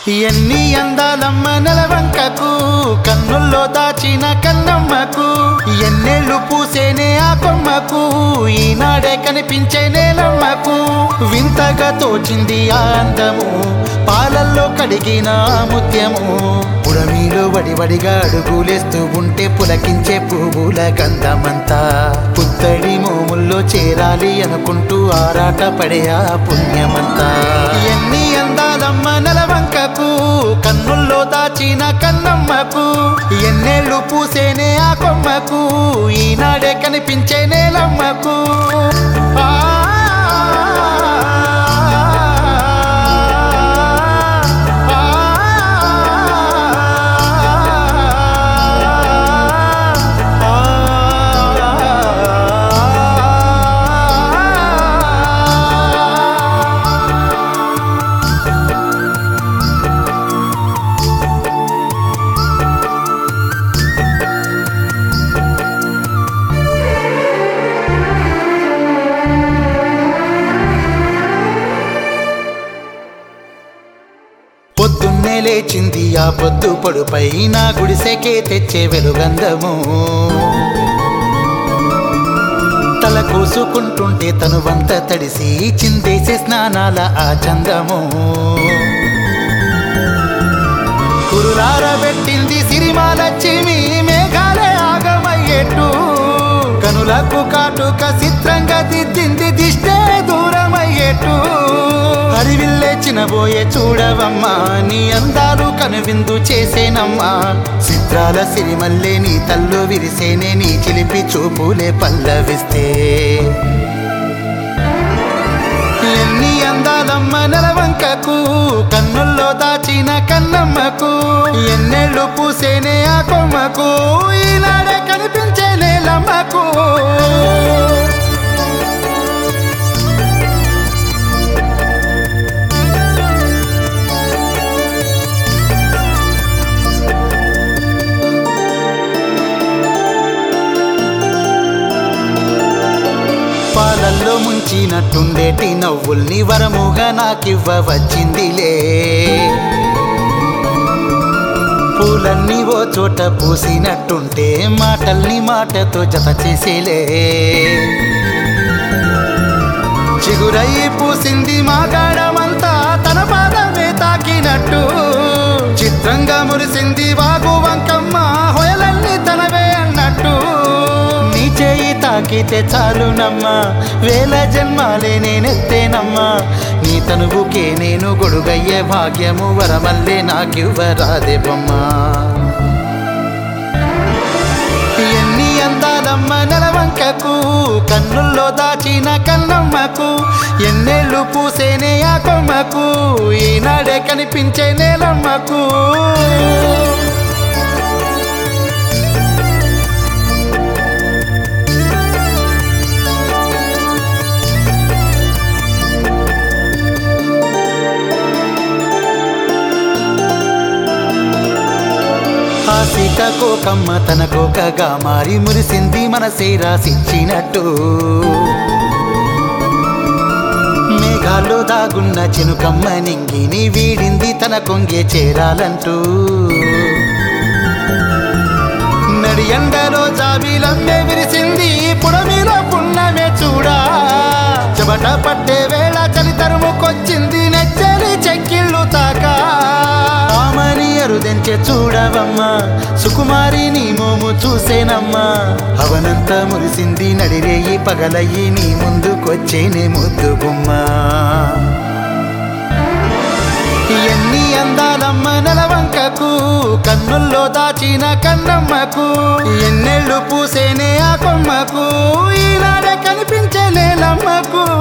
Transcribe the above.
ఎన్ని అందాలమ్మ నెలవంకకు కన్నుల్లో దాచిన కన్నమ్మకు ఎన్నెళ్ళు పూసేనే ఆ కొమ్మకు ఈనాడే కనిపించే నేలమ్మకు వింతగా తోచింది ఆ అందము పాలల్లో కడిగిన ఆ ముత్యము పుడమిలో వడివడిగా అడుగులేస్తూ ఉంటే పులకించే పువ్వుల గంధమంతా పుత్తడి మోముల్లో చేరాలి అనుకుంటూ ఆరాట పడే ఆ పుణ్యమంతా ఎన్ని అందాలమ్మ నెలవంకకు కన్నుల్లో దాచిన కన్నమ్మకు ఎన్నేళ్ళు పూసేనే ఆ కొమ్మకు ఈనాడే కనిపించే నేలమ్మకు ఆ పొద్దున్నే లేచింది ఆ పొద్దు పొడుపై నా గుడిసెకే తెచ్చే వెలుగంధము తల కోసుకుంటుంటే తను వంత తడిసి చిందేసే స్నానాల ఆ చందము కురులారబెట్టింది సిరిమాల చిమి మేఘాలే ఆగమయ్యేట్టు కనులకు కాటుక చిత్రంగా దిద్దింది దిష్టే దూరమయ్యేట్టు హరివిల్లే చినబోయే చూడవమ్మా నీ అందాలు కనువిందు చేసేనమ్మా చిత్రాల సిరిమల్లే నీ తల్లు విరిసేనే నీ చిలిపి చూపులే పల్లవిస్తే ఎన్ని అందాలమ్మ నెలవంకకు కన్నుల్లో దాచిన కన్నమ్మకు ఎన్నెళ్ళు పూసేనే ఆ కొమ్మకు ఈనాడే కనిపించే నేలమ్మకు పాలల్లో ముంచినట్టుండేటి నవ్వుల్ని వరముగా నాకివ్వ వచ్చిందిలే పూలన్నీ ఓ చోట పూసినట్టుంటే మాటల్ని మాటతో జత చేసేలే చిగురయ్యి పూసింది మా గాఢమంతా తన పాదమే తాకినట్టు చిత్రంగా మురిసింది వాగు వంకమ్మ హొయలన్నీ తనవే అన్నట్టు నీ చేయి తాకితే చాలునమ్మా వేల జన్మాలే నేనెత్తేనమ్మా నీ తనువుకే నేను గొడుగయ్యే భాగ్యము వరమల్లే నాకివ్వరాదే బొమ్మా ఎన్ని అందాలమ్మ నెలవంకకు కన్నుల్లో దాచిన కన్నమ్మకు ఎన్నెళ్ళు పూసేనే ఆ కొమ్మకు ఈనాడే కనిపించే నేలమ్మకు ఆ సీతాకోకమ్మ తన కోకగా మారి మురిసింది మనసే రాసిచ్చినట్టు మేఘాల్లో దాగున్న చినుకమ్మ నింగిని వీడింది తన కొంగే చేరాలంటూ నడి ఎండలో జాబీలమ్మే విరిసింది పుడమిలో పున్నమే చూడా చెమట పట్టే వేళ చలి తరుముకొచ్చింది నెచ్చలి చెక్కిళ్ళు తాకా ఆమని అరుదెంచె చూడవమ్మా సుకుమారి నీ మోము చూసేనమ్మా అవనంత మురిసింది నడిరేయి పగలయ్యి నీ ముందుకొచ్చేనే ముద్దు గుమ్మా ఎన్ని అందాలమ్మ నెలవంకకు కన్నుల్లో దాచిన కన్నమ్మకు ఎన్నెళ్ళు పూసేనే ఆ కొమ్మకు ఈనాడే కనిపించే నేలమ్మకు